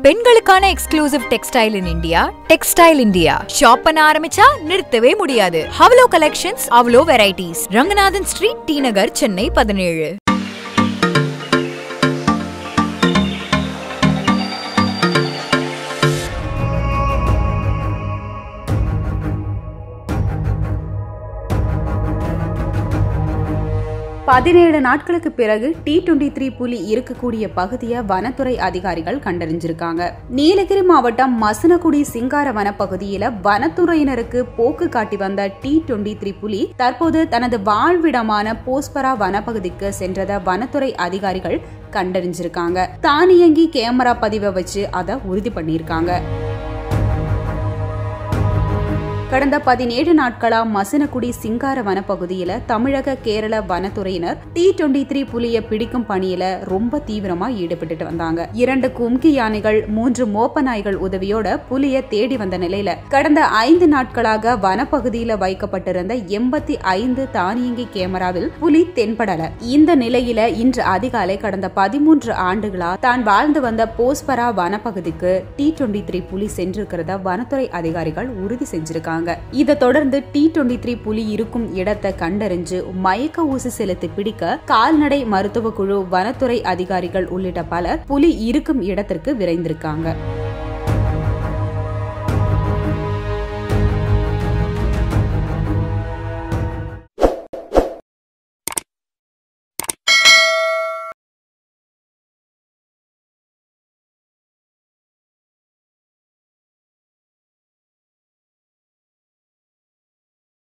பெண்களுக்கான exclusive textile in India textile India shop பண்ண ஆரம்பிச்சா நிறுத்தவே முடியாது அவ்வளோ கலெக்ஷன்ஸ் அவ்வளோ varieties Ranganathan street T Nagar Chennai பதினேழு பதினேழு நாட்களுக்கு பிறகு டி டுவெண்டி த்ரீ புலி இருக்கக்கூடிய பகுதியை வனத்துறை அதிகாரிகள் கண்டறிஞ்சிருக்காங்க நீலகிரி மாவட்டம் மசனகுடி சிங்கார வனப்பகுதியில வனத்துறையினருக்கு போக்கு காட்டி வந்த டி டுவெண்டி த்ரீ புலி தற்போது தனது வாழ்விடமான போஸ்பரா வனப்பகுதிக்கு சென்றத வனத்துறை அதிகாரிகள் கண்டறிஞ்சிருக்காங்க தானியங்கி கேமரா பதிவை வச்சு அதை உறுதி பண்ணியிருக்காங்க கடந்த பதினேழு நாட்களா மசனகுடி சிங்கார வனப்பகுதியில தமிழக கேரள வனத்துறையினர் டி டுவெண்டி த்ரீ புலிய பிடிக்கும் பணியில ரொம்ப தீவிரமா ஈடுபட்டுட்டு வந்தாங்க இரண்டு கும்கி யானைகள் மூன்று மோப்ப நாய்கள் உதவியோட புலிய தேடி வந்த நிலையில கடந்த ஐந்து நாட்களாக வனப்பகுதியில வைக்கப்பட்டிருந்த எண்பத்தி ஐந்து தானியங்கி கேமராவில் புலி தென்படல இந்த நிலையில இன்று அதிகாலை கடந்த பதிமூன்று ஆண்டுகளா தான் வாழ்ந்து வந்த போஸ்பரா வனப்பகுதிக்கு டி டுவெண்டி த்ரீ புலி சென்றிருக்கிறத வனத்துறை அதிகாரிகள் உறுதி செஞ்சிருக்காங்க இதை தொடர்ந்து டி டுவெண்டி த்ரீ புலி இருக்கும் இடத்தை கண்டறிஞ்சு மயக்க ஊசி செலுத்தி பிடிக்க கால்நடை மருத்துவ குழு வனத்துறை அதிகாரிகள் உள்ளிட்ட பலர் புலி இருக்கும் இடத்திற்கு விரைந்திருக்காங்க